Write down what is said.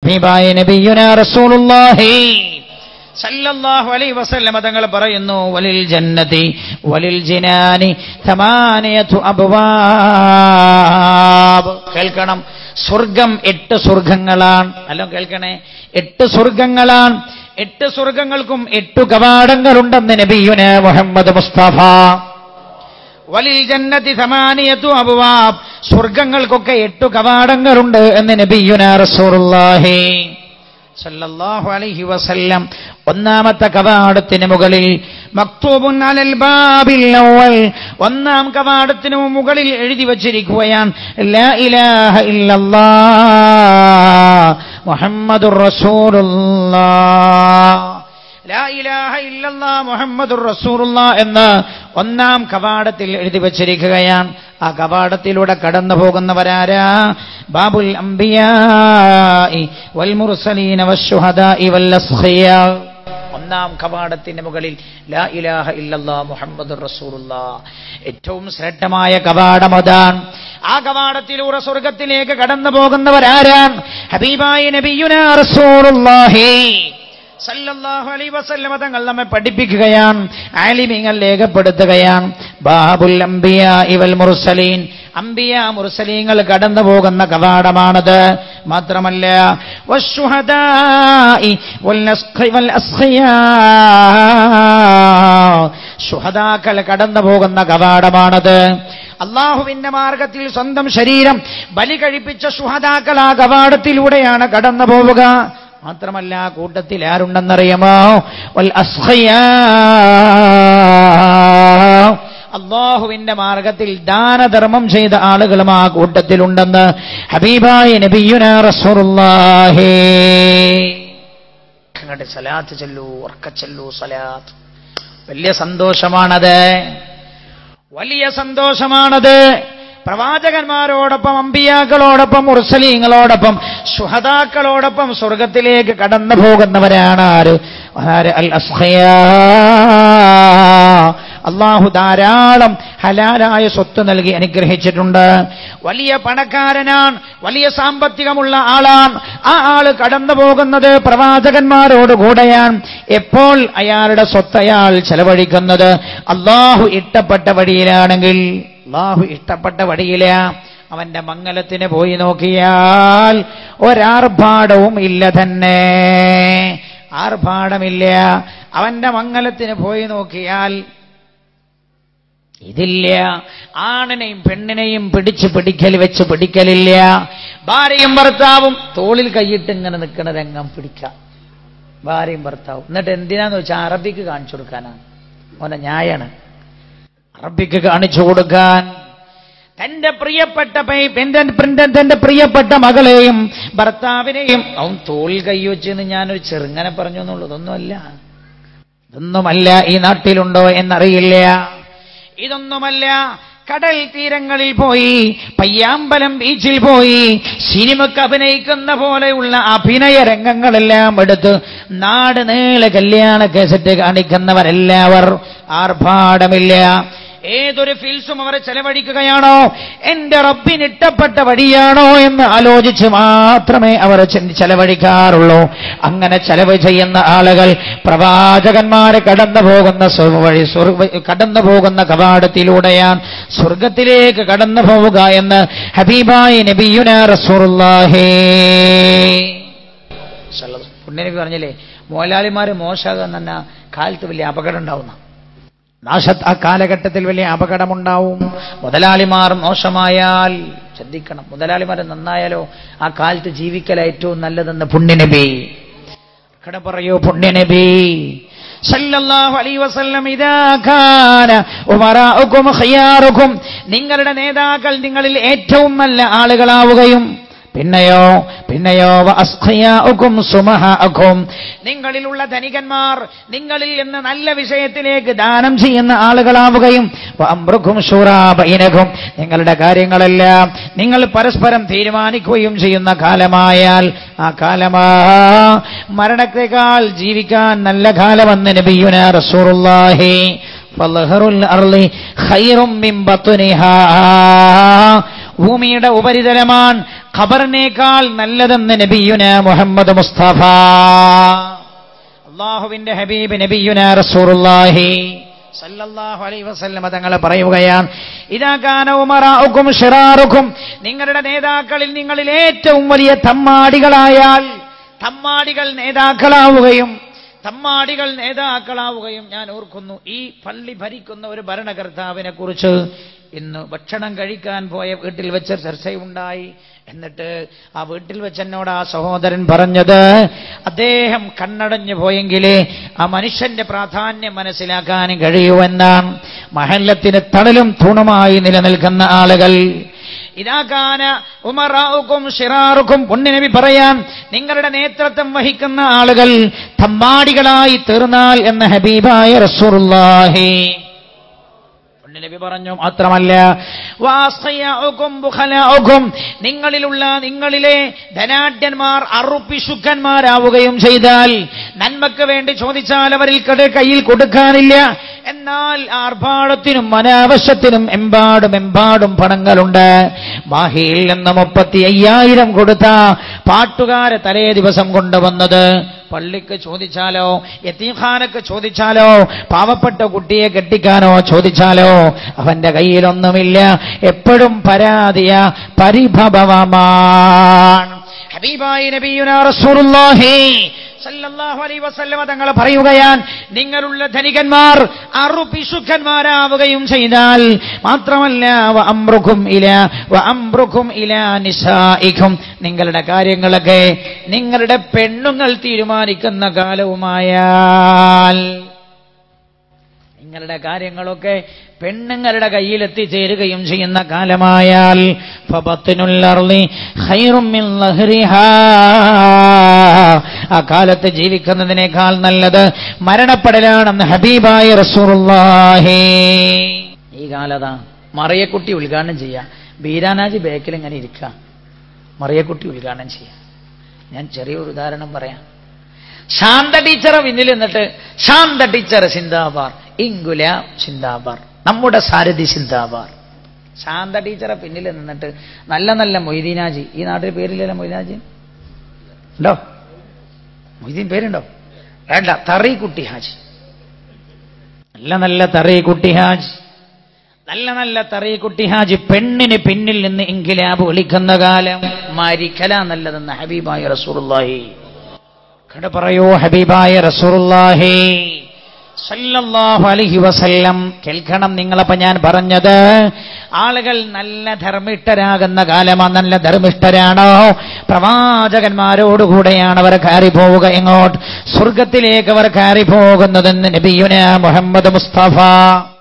ഹബീബായ നബിയുന റസൂലുള്ളാഹി സല്ലല്ലാഹു അലൈഹി വസല്ലമ തങ്ങൾ പറയുന്നു വലിൽ ജന്നതി വലിൽ ജിനാനി തമാനിയതു അബ്വാബ് കേൾക്കണം സ്വർഗം എട്ട് സ്വർഗങ്ങളാണ് അല്ലോ കേൾക്കണേ എട്ട് സ്വർഗങ്ങളാണ് എട്ട് സ്വർഗങ്ങൾക്കും എട്ടു കവാടങ്ങളുണ്ടെന്ന് നബിയുന മുഹമ്മദ് മുസ്തഫ വലിൽ ജന്നതി സമാനിയത്തു അബുവാബ് സ്വർഗങ്ങൾക്കൊക്കെ എട്ടു കവാടങ്ങളുണ്ട് എന്ന് നബിയുന റസൂലുള്ളാഹി സല്ലല്ലാഹു അലൈഹി വസല്ലം ഒന്നാമത്തെ കവാടത്തിന് മുകളിൽ മക്തൂബുൻ അലൽ ബാബിൽ അവൽ ഒന്നാം കവാടത്തിന് മുകളിൽ എഴുതി വച്ചിരിക്കുകയാണ് ലാ ഇലാഹ ഇല്ലല്ലാഹ് മുഹമ്മദുർ റസൂലുള്ളാഹ് ലാ ഇലാഹ ഇല്ലല്ലാ മുഹമ്മദുർ റസൂലുള്ള എന്ന് ഒന്നാം കവാടത്തിൽ എഴുതി വച്ചിരിക്കുകയാണ് ആ കവാടത്തിലൂടെ കടന്നു പോകുന്നവരാരാ ബാബുൽ അംബിയാഇ വൽ മുർസലീന വശുഹദാഇ വൽ അസ്ഖിയാ ഒന്നാം കവാടത്തിന് മുകളിൽ ലാ ഇലാഹ ഇല്ലല്ലാ മുഹമ്മദുർ റസൂലുള്ള ഏറ്റവും ശ്രേഷ്ഠമായ കവാടം അതാണ് ആ കവാടത്തിലൂടെ സ്വർഗത്തിലേക്ക് കടന്നു പോകുന്നവരാരാണ് ഹബീബായ നബിയുനാ റസൂലുള്ളാഹി സല്ലല്ലാഹു അലൈഹി വസല്ലമ തങ്ങൾ നമ്മെ പഠിപ്പിക്കുകയാണ് ആലിമീങ്ങൾ രേഖപ്പെടുത്തുകയാണ് ബാബുൽ അംബിയ ഇവൽ മുർസലീൻ അംബിയ മുർസലീങ്ങൾ കടന്നു പോകുന്ന കവാടമാണത് മാത്രമല്ല വശുഹദാഇ വൽ അസ്ഖി വൽ അസ്ഖിയാ ശുഹദാക്കൾ കടന്നു പോകുന്ന കവാടമാണത് അള്ളാഹുവിന്റെ മാർഗത്തിൽ സ്വന്തം ശരീരം ബലി കഴിപ്പിച്ച ശുഹദാക്കൾ ആ കവാടത്തിലൂടെയാണ് കടന്നു പോവുക മാത്രമല്ല ആ കൂട്ടത്തിൽ ആരുണ്ടെന്നറിയാമോ വൽ അസ്ഖിയാ അള്ളാഹുവിന്റെ മാർഗത്തിൽ ദാനധർമ്മം ചെയ്ത ആളുകളും ആ കൂട്ടത്തിലുണ്ടെന്ന് ഹബീബായ നബിയുന റസൂലുള്ളാഹി അങ്ങോട്ട് സലാത്ത് ചെല്ലൂ ഉറക്ക ചെല്ലൂ സലാത്ത് വലിയ സന്തോഷമാണത് വലിയ സന്തോഷമാണത് പ്രവാചകന്മാരോടൊപ്പം അമ്പിയാക്കളോടൊപ്പം മുർസലീങ്ങളോടൊപ്പം സുഹതാക്കളോടൊപ്പം സ്വർഗത്തിലേക്ക് കടന്നു പോകുന്നവരാണ് ആര് ആര് അൽ അസ്ഖയാ അള്ളാഹു ധാരാളം ഹലാലായ സ്വത്ത് നൽകി അനുഗ്രഹിച്ചിട്ടുണ്ട് വലിയ പണക്കാരനാണ് വലിയ സാമ്പത്തികമുള്ള ആളാണ് ആ ആള് കടന്നു പോകുന്നത് പ്രവാചകന്മാരോട് കൂടെയാണ് എപ്പോൾ അയാളുടെ സ്വത്ത് അയാൾ ചെലവഴിക്കുന്നത് അള്ളാഹു ഇഷ്ടപ്പെട്ട വഴിയിലാണെങ്കിൽ അള്ളാഹു ഇഷ്ടപ്പെട്ട വഴിയില അവന്റെ മംഗലത്തിന് പോയി നോക്കിയാൽ ഒരാർഭാടവും ഇല്ല തന്നെ ആർഭാടമില്ല അവന്റെ മംഗലത്തിന് പോയി നോക്കിയാൽ ഇതില്ല ആണിനെയും പെണ്ണിനെയും പിടിച്ച് പിടിക്കൽ വെച്ച് പിടിക്കലില്ല ഭാര്യയും ഭർത്താവും തോളിൽ കൈയിട്ട് ഇങ്ങനെ നിൽക്കുന്ന രംഗം പിടിക്കാം ഭാര്യയും ഭർത്താവും എന്നിട്ട് എന്തിനാന്ന് വെച്ചാൽ അറബിക്ക് കാണിച്ചു കൊടുക്കാനാണ് ഓനെ ന്യായാണ് അറബിക്ക് കാണിച്ചു കൊടുക്കാൻ തന്റെ പ്രിയപ്പെട്ട പൈ- എന്റെ പ്രിന്റെ- തന്റെ പ്രിയപ്പെട്ട മകളെയും ഭർത്താവിനെയും അവൻ തോളിൽ കൈവച്ചെന്ന് ഞാനൊരു ചെറുങ്ങനെ പറഞ്ഞു എന്നുള്ളതൊന്നുമല്ല ഇതൊന്നുമല്ല ഈ നാട്ടിലുണ്ടോ എന്നറിയില്ല ഇതൊന്നുമല്ല കടൽ തീരങ്ങളിൽ പോയി പയ്യാമ്പലം ബീച്ചിൽ പോയി സിനിമക്ക് അഭിനയിക്കുന്ന പോലെയുള്ള അഭിനയ രംഗങ്ങളെല്ലാം എടുത്ത് നാട് നീളെ കല്യാണ കേസറ്റ് കാണിക്കുന്നവരെല്ലാവർ ആർഭാടമില്ല ഏതൊരു ഫിൽസും അവർ ചെലവഴിക്കുകയാണോ എന്റെ റബ്ബിന് ഇഷ്ടപ്പെട്ട വഴിയാണോ എന്ന് ആലോചിച്ച് മാത്രമേ അവർ ചെ- ചെലവഴിക്കാറുള്ളൂ അങ്ങനെ ചെലവ് ചെയ്യുന്ന ആളുകൾ പ്രവാചകന്മാരെ കടന്നു പോകുന്ന സ്വ- വഴി സ്വർഗ- കടന്നു പോകുന്ന കവാടത്തിലൂടെയാണ് സ്വർഗത്തിലേക്ക് കടന്നു പോവുക എന്ന് ഹബീബായി നബിയുന റസൂറുല്ലാഹേ പുണ്യനബി പറഞ്ഞില്ലേ മോലാളിമാര് മോശമാകുക എന്ന് പറഞ്ഞാൽ കാലത്ത് വലിയ അപകടം ഉണ്ടാവുന്ന നാശ ആ കാലഘട്ടത്തിൽ വലിയ അപകടമുണ്ടാവും മുതലാളിമാർ മോശമായാൽ ശ്രദ്ധിക്കണം മുതലാളിമാർ നന്നായാലോ ആ കാലത്ത് ജീവിക്കല ഏറ്റവും നല്ലതെന്ന് പുണ്യനബി കട പറയൂ പുണ്യനബി സല്ലല്ലാഹു അലൈഹി വസല്ലം ഇദാ കാന ഉമറാഉകും ഖിയാറുകും നിങ്ങളുടെ നേതാക്കൾ നിങ്ങളിൽ ഏറ്റവും നല്ല ആളുകളാവുകയും പിന്നെയോ പിന്നെയോ വഅസ്ഖിയാഉകും സുമഹാഅകും നിങ്ങളിലുള്ള ധനികന്മാർ നിങ്ങളിൽ നിന്ന് നല്ല വിഷയത്തിലേക്ക് ദാനം ചെയ്യുന്ന ആളുകളാവുകയും വഅംറുകും ശൂറാ ബൈനകും നിങ്ങളുടെ കാര്യങ്ങളെല്ലാം നിങ്ങൾ പരസ്പരം തീരുമാനിക്കുകയും ചെയ്യുന്ന കാലമായാൽ ആ കാലമാ മരണത്തെക്കാൾ ജീവിക്കാൻ നല്ല കാലമെന്ന് നബിയുന റസൂറുല്ലാഹി ഫളഹറുൽ അർളി ഖൈറും മിൻ ബത്നിഹാ ഭൂമിയുടെ ഉപരിതലമാണ് ഖബറിനേക്കാൾ നല്ലതെന്ന് നബിയുന മുഹമ്മദ് മുസ്തഫ അള്ളാഹുവിന്റെ ഹബീബ് നബിയുന റസൂറുല്ലാഹി സല്ലല്ലാഹു അലൈഹി വസല്ലമ തങ്ങൾ പറയുകയാണ് ഇതാ കാന ഉമറാഉക്കും ഷിറാറുക്കും നിങ്ങളുടെ നേതാക്കളിൽ നിങ്ങളിൽ ഏറ്റവും വലിയ തമ്മാടികളായാൽ തമ്മാടികൾ നേതാക്കളാവുകയും തമ്മാടികൾ നേതാക്കളാവുകയും ഞാൻ ഓർക്കുന്നു ഈ പള്ളി ഭരിക്കുന്ന ഒരു ഭരണകർത്താവിനെ കുറിച്ച് ഇന്ന് ഭക്ഷണം കഴിക്കാൻ പോയ വീട്ടിൽ വെച്ച് ചർച്ചയുണ്ടായി എന്നിട്ട് ആ വീട്ടിൽ വെച്ച് എന്നോട് ആ സഹോദരൻ പറഞ്ഞത് അദ്ദേഹം കണ്ണടഞ്ഞു പോയെങ്കിലേ ആ മനുഷ്യന്റെ പ്രാധാന്യം മനസ്സിലാക്കാൻ കഴിയുമെന്നാണ് മഹല്ലത്തിന് തണലും തൂണുമായി നിലനിൽക്കുന്ന ആളുകൾ ഇതാകാന ഉമറാവുക്കും ഷിറാറുക്കും പൊന്നിനബി പറയാൻ നിങ്ങളുടെ നേതൃത്വം വഹിക്കുന്ന ആളുകൾ തമ്മാടികളായി തീർന്നാൽ എന്ന ഹബീബായ റസൂറുല്ലാഹി നബി പറഞ്ഞു മാത്രമല്ല വാസ്തയാഉക്കും ബുഖലാഉക്കും നിങ്ങളിലുള്ള നിങ്ങളിലെ ധനാഢ്യന്മാർ അറുപ്പിശുക്കന്മാരാവുകയും ചെയ്താൽ നന്മക്ക് വേണ്ടി ചോദിച്ചാൽ അവരിൽ കട കയ്യിൽ കൊടുക്കാനില്ല എന്നാൽ ആർഭാടത്തിനും അനാവശ്യത്തിനും എമ്പാടും എമ്പാടും പണങ്ങളുണ്ട് മാഹിയിൽ നിന്ന് മുപ്പത്തി അയ്യായിരം കൊടുത്ത പാട്ടുകാരെ തലേ ദിവസം കൊണ്ടുവന്നത് പള്ളിക്ക് ചോദിച്ചാലോ യത്തീഖാനക്ക് ചോദിച്ചാലോ പാവപ്പെട്ട കുട്ടിയെ കെട്ടിക്കാനോ ചോദിച്ചാലോ അവന്റെ കയ്യിലൊന്നുമില്ല എപ്പോഴും പരാതിയ പരിഭവമാണ് ഹബീബായി നബിയുന റസൂലുള്ളാഹി സല്ലല്ലാഹു അലൈഹി വസല്ലമ തങ്ങൾ പറയുകയാൻ നിങ്ങളുള്ള ധനികന്മാർ അറുപിശുക്കന്മാരാവുകയും ചെയ്താൽ മാത്രമല്ല വ അംറുക്കും ഇല വ അംറുക്കും ഇല നിസായിക്കും നിങ്ങളുടെ കാര്യങ്ങളൊക്കെ നിങ്ങളുടെ പെണ്ണുങ്ങൾ തീരുമാനിക്കുന്ന കാലവുമായാൽ നിങ്ങളുടെ കാര്യങ്ങളൊക്കെ പെണ്ണുങ്ങളുടെ കയ്യിൽ എത്തിച്ചേരുകയും ചെയ്യുന്ന കാലമായാൽ ഫബത്തിനുൽ അർളി ഖൈറും മിൻ ലഹ്രിഹാ. ആ കാലത്ത് ജീവിക്കുന്നതിനേക്കാൾ നല്ലത് മരണപ്പെടലാണെന്ന് ഹബീബായ റസൂറുല്ലാഹി ഈ കാലതാ മറിയക്കുട്ടി ഉദ്ഘാടനം ചെയ്യാം ബീരാനാജി ബേക്കിൽ ഇങ്ങനെ ഇരിക്കുക മറിയക്കുട്ടി ഉദ്ഘാടനം ചെയ്യാം ഞാൻ ചെറിയൊരു ഉദാഹരണം പറയാം ശാന്ത ടീച്ചറെ പിന്നിൽ നിന്നിട്ട് ശാന്ത ടീച്ചർ സിന്ദാബാർ ഇങ്കുല സിന്ദാബാർ നമ്മുടെ സാരഥി സിന്ദാബാർ ശാന്ത ടീച്ചറെ പിന്നിൽ നിന്നിട്ട് നല്ല നല്ല മൊയ്തീനാജി ഈ നാട്ടിൽ പേരില്ലല്ലോ മൊയ്തീനാജി ഉണ്ടോ മൊയ്തീൻ പേരുണ്ടോ വേണ്ട തറി കുട്ടി ഹാജി നല്ല നല്ല തറി കുട്ടി ഹാജി നല്ല നല്ല തറി കുട്ടി ഹാജി പെണ്ണിന് പിന്നിൽ നിന്ന് ഇൻകിലാബ് വിളിക്കുന്ന കാലം മരിക്കല നല്ലതെന്ന് ഹബീബായ റസൂറുല്ലാഹി കട പറയൂ ഹബീബായ റസൂറുല്ലാഹി സല്ലല്ലാഹു അലൈഹി വസല്ലം കേൾക്കണം നിങ്ങളപ്പോ ഞാൻ പറഞ്ഞത് ആളുകൾ നല്ല ധർമ്മിഷ്ഠരാകുന്ന കാലമാ നല്ല ധർമ്മിഷ്ഠരാണോ പ്രവാചകന്മാരോടുകൂടെയാണ് അവർ കയറി പോവുക എങ്ങോട്ട് സ്വർഗത്തിലേക്ക് അവർ കയറി പോകുന്നതെന്ന് നബിയുന മുഹമ്മദ് മുസ്തഫ